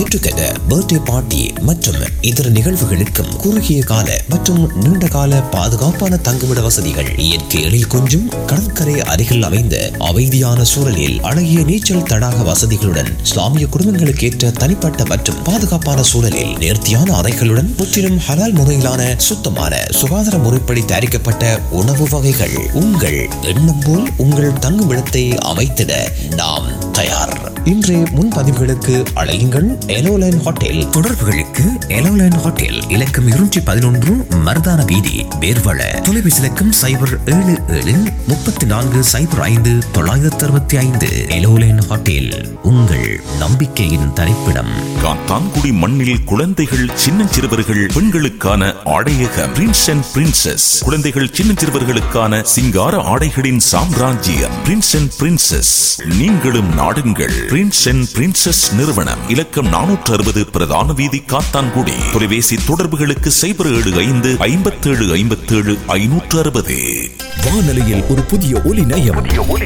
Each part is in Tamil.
கெட் டுகெதர் பர்த்டே பார்ட்டி மற்றும் இதர நிகழ்வுகளுக்கும் குறுகிய கால மற்றும் நீண்ட கால பாதுகாப்பான தங்குமிட வசதிகள் இயற்கை எழில் கொஞ்சும் கடற்கரை அருகில் அமைந்த அமைதியான சூழலில் அழகிய நீச்சல் தடாக வசதிகளுடன் இஸ்லாமிய குடும்பங்களுக்கு ஏற்ற தனிப்பட்ட மற்றும் பாதுகாப்பான சூழலில் நேர்த்தியான அறைகளுடன் முற்றிலும் ஹலால் முறையிலான சுத்தமான சுகாதார முறைப்படி தயாரிக்கப்பட்ட உணவு வகைகள் உங்கள் எண்ணம் போல் உங்கள் தங்குமிடத்தை அமைத்திட நாம் தயார் இன்றைய முன்பதிவுகளுக்கு அழையுங்கள் எலோலைன் ஹோட்டல் தொடர்புகளுக்கு எலோலைன் ஹோட்டல் இலக்கம் இருநூற்றி பதினொன்று மருதான வீதி வேர்வள தொலைபேசி இலக்கம் சைபர் ஏழு ஏழு முப்பத்தி நான்கு சைபர் ஐந்து தொள்ளாயிரத்தி அறுபத்தி ஐந்து எலோலைன் ஹோட்டல் உங்கள் நம்பிக்கையின் தரிப்பிடம் காத்தான்குடி மண்ணில் குழந்தைகள் சின்னஞ்சிறுவர்கள் பெண்களுக்கான ஆடையக பிரின்ஸ் அண்ட் பிரின்சஸ் குழந்தைகள் சின்னஞ்சிறுவர்களுக்கான சிங்கார ஆடைகளின் சாம்ராஜ்யம் பிரின்ஸ் அண்ட் பிரின்சஸ் நீங்களும் நாடுங்கள் பிரின்ஸ் அண்ட் பிரின்சஸ் நிறுவனம் இலக்கம் நானூற்று அறுபது பிரதான வீதி காத்தான்குடி தொலைபேசி தொடர்புகளுக்கு சைபர் ஏழு ஐந்து ஐம்பத்தேழு ஐம்பத்தேழு ஐநூற்று அறுபது வானொலியில் ஒரு புதிய ஒலி நயம்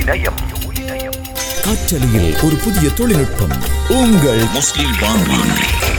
காற்றலையில் ஒரு புதிய தொழில்நுட்பம் உங்கள் முஸ்லிம் வானொலி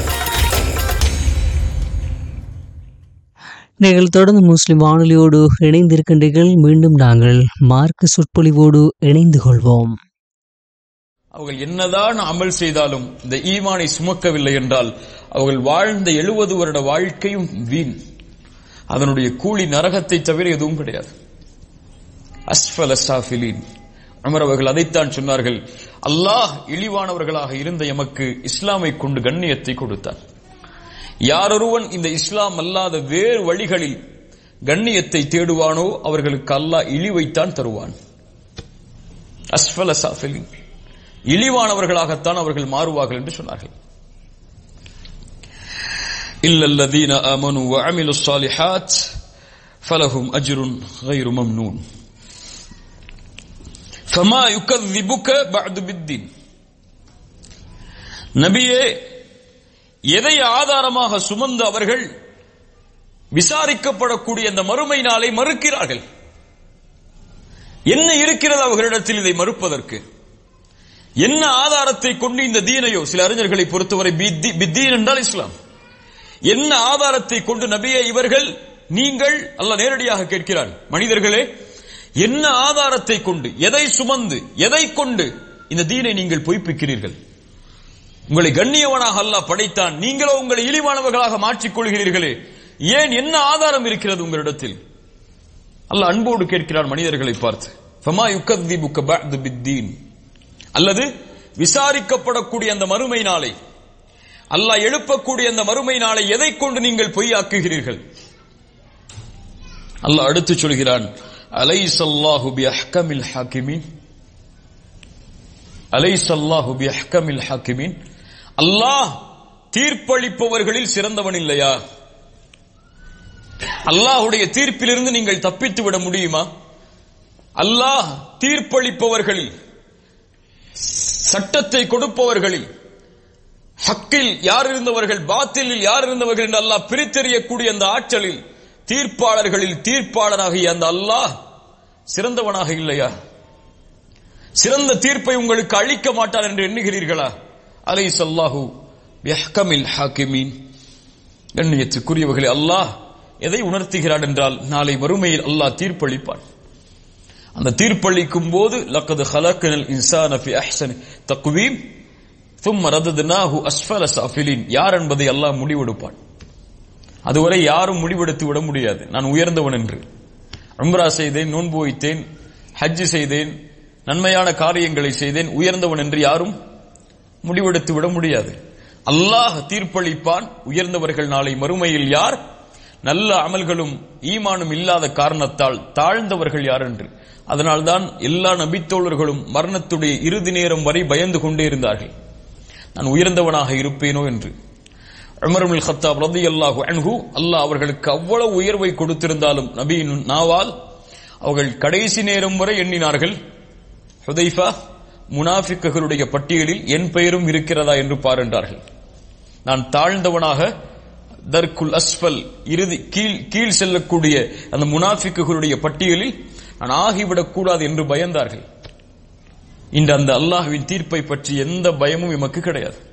நீங்கள் தொடர்ந்து முஸ்லிம் வானொலியோடு இணைந்திருக்கின்றீர்கள் மீண்டும் நாங்கள் மார்க்க சொற்பொழிவோடு இணைந்து கொள்வோம் அவர்கள் என்னதான் அமல் செய்தாலும் இந்த ஈமானை சுமக்கவில்லை என்றால் அவர்கள் வாழ்ந்த எழுபது வருட வாழ்க்கையும் வீண் அதனுடைய கூலி நரகத்தை தவிர எதுவும் கிடையாது அஸ்ஃபல சாஃபிலீன் அமர் அவர்கள் அதைத்தான் சொன்னார்கள் அல்லாஹ் இழிவானவர்களாக இருந்த எமக்கு இஸ்லாமை கொண்டு கண்ணியத்தை கொடுத்தார் யாரொருவன் இந்த இஸ்லாம் அல்லாத வேறு வழிகளில் கண்ணியத்தை தேடுவானோ அவர்களுக்கு அல்லாஹ் இழிவைத்தான் தருவான் அஸ்ஃபல சாஃபிலின் இழிவானவர்களாகத்தான் அவர்கள் மாறுவார்கள் என்று சொன்னார்கள் இல்லல்லதீன ஆமனு வஅமிலு ஸாலிஹாத் ஃபலஹும் அஜ்ருன் غير ممنون فما يكذبك بعد بالدين நபியே எதை ஆதாரமாக சுமந்து அவர்கள் விசாரிக்கப்படக்கூடிய அந்த மறுமை நாளை மறுக்கிறார்கள் என்ன இருக்கிறது அவர்களிடத்தில் இதை மறுப்பதற்கு என்ன ஆதாரத்தை கொண்டு இந்த தீனையோ சில அறிஞர்களை பொறுத்தவரை பித்தி- பித்தீன் என்றால் இஸ்லாம் என்ன ஆதாரத்தை கொண்டு நபியே இவர்கள் நீங்கள் அல்லாஹ் நேரடியாக கேட்கிறான் மனிதர்களே என்ன ஆதாரத்தை கொண்டு எதை சுமந்து எதை கொண்டு இந்த தீனை நீங்கள் பொய்ப்பிக்கிறீர்கள் உங்களை கண்ணியவனாக அல்லாஹ் படைத்தான் நீங்களோ உங்களை இழிவானவர்களாக மாற்றிக் கொள்கிறீர்களே ஏன் என்ன ஆதாரம் இருக்கிறது உங்களிடத்தில் அல்லாஹ் அன்போடு கேட்கிறான் மனிதர்களை பார்த்து ஃபமா யுக்கத்திபுக்க பஅது பித்தீன் அல்லது விசாரிக்கப்படக்கூடிய அந்த மறுமை நாளை அல்லாஹ் எழுப்பக்கூடிய அந்த மறுமை நாளை எதை கொண்டு நீங்கள் பொய்யாக்குகிறீர்கள் அல்லாஹ் அடுத்து சொல்கிறான் அலைசல்லாஹு பி அஹ்கமில் ஹாக்கிமீன் அலைசல்லாஹு பி அஹ்கமில் ஹாக்கிமீன் அல்லாஹ் தீர்ப்பளிப்பவர்களில் சிறந்தவன் இல்லையா அல்லாஹ்வுடைய தீர்ப்பிலிருந்து நீங்கள் தப்பித்து விட முடியுமா அல்லாஹ் தீர்ப்பளிப்பவர்களில் சட்டத்தை கொடுப்பவர்களில் ஹக்கில் யார் இருந்தவர்கள் பாத்திலில் யார் இருந்தவர்கள் என்று அல்லாஹ் பிரித்தெறியக்கூடிய அந்த ஆற்றலில் தீர்ப்பாளர்களில் தீர்ப்பாளராகிய அந்த அல்லாஹ் சிறந்தவனாக இல்லையா சிறந்த தீர்ப்பை உங்களுக்கு அளிக்க மாட்டான் என்று எண்ணுகிறீர்களா அலை சல்லாஹூ யஹ்கமில் ஹாக்கிமீன் கண்ணியத்துக்குரியவர்களே அல்லாஹ் எதை உணர்த்துகிறான் என்றால் நாளை மறுமையில் அல்லாஹ் தீர்ப்பளிப்பான் அந்த தீர்ப்பளிக்கும் போது லக்கது ஹலக்கனல் இன்சான ஃபி அஹ்சன் தக்வீம் தும் ரததுனாஹு அஸ்ஃபல சாஃபிலின் யார் என்பதை அல்லாஹ் முடிவெடுப்பான் அதுவரை யாரும் முடிவெடுத்து விட முடியாது நான் உயர்ந்தவன் என்று உம்ரா செய்தேன் நோன்பு வைத்தேன் ஹஜ் செய்தேன் நன்மையான காரியங்களை செய்தேன் உயர்ந்தவன் என்று யாரும் முடிவெடுத்து விட முடியாது அல்லாஹ் தீர்ப்பளிப்பான் உயர்ந்தவர்கள் நாளை மறுமையில் யார் நல்ல அமல்களும் ஈமானும் இல்லாத காரணத்தால் தாழ்ந்தவர்கள் யார் என்று அதனால்தான் எல்லா நபித்தோழர்களும் மரணத்துடைய இறுதி நேரம் வரை பயந்து கொண்டே இருந்தார்கள் நான் உயர்ந்தவனாக இருப்பேனோ என்று உமருல் ஹத்தாப் ரதி அல்லாஹு அன்ஹு அல்லாஹ் அவர்களுக்கு அவ்வளவு உயர்வை கொடுத்திருந்தாலும் நபியின் நாவால் அவர்கள் கடைசி நேரம் வரை எண்ணினார்கள் ஹுதைஃபா முனாஃபிக்குகளுடைய பட்டியலில் என் பெயரும் இருக்கிறதா என்று பாருண்டார்கள் நான் தாழ்ந்தவனாக தர்குல் அஸ்ஃபல் இறுதி கீழ் கீழ் செல்லக்கூடிய அந்த முனாஃபிக்குகளுடைய பட்டியலில் நான் ஆகிவிடக் கூடாது என்று பயந்தார்கள் இன்று அந்த அல்லாஹ்வின் தீர்ப்பை பற்றி எந்த பயமும் எமக்கு கிடையாது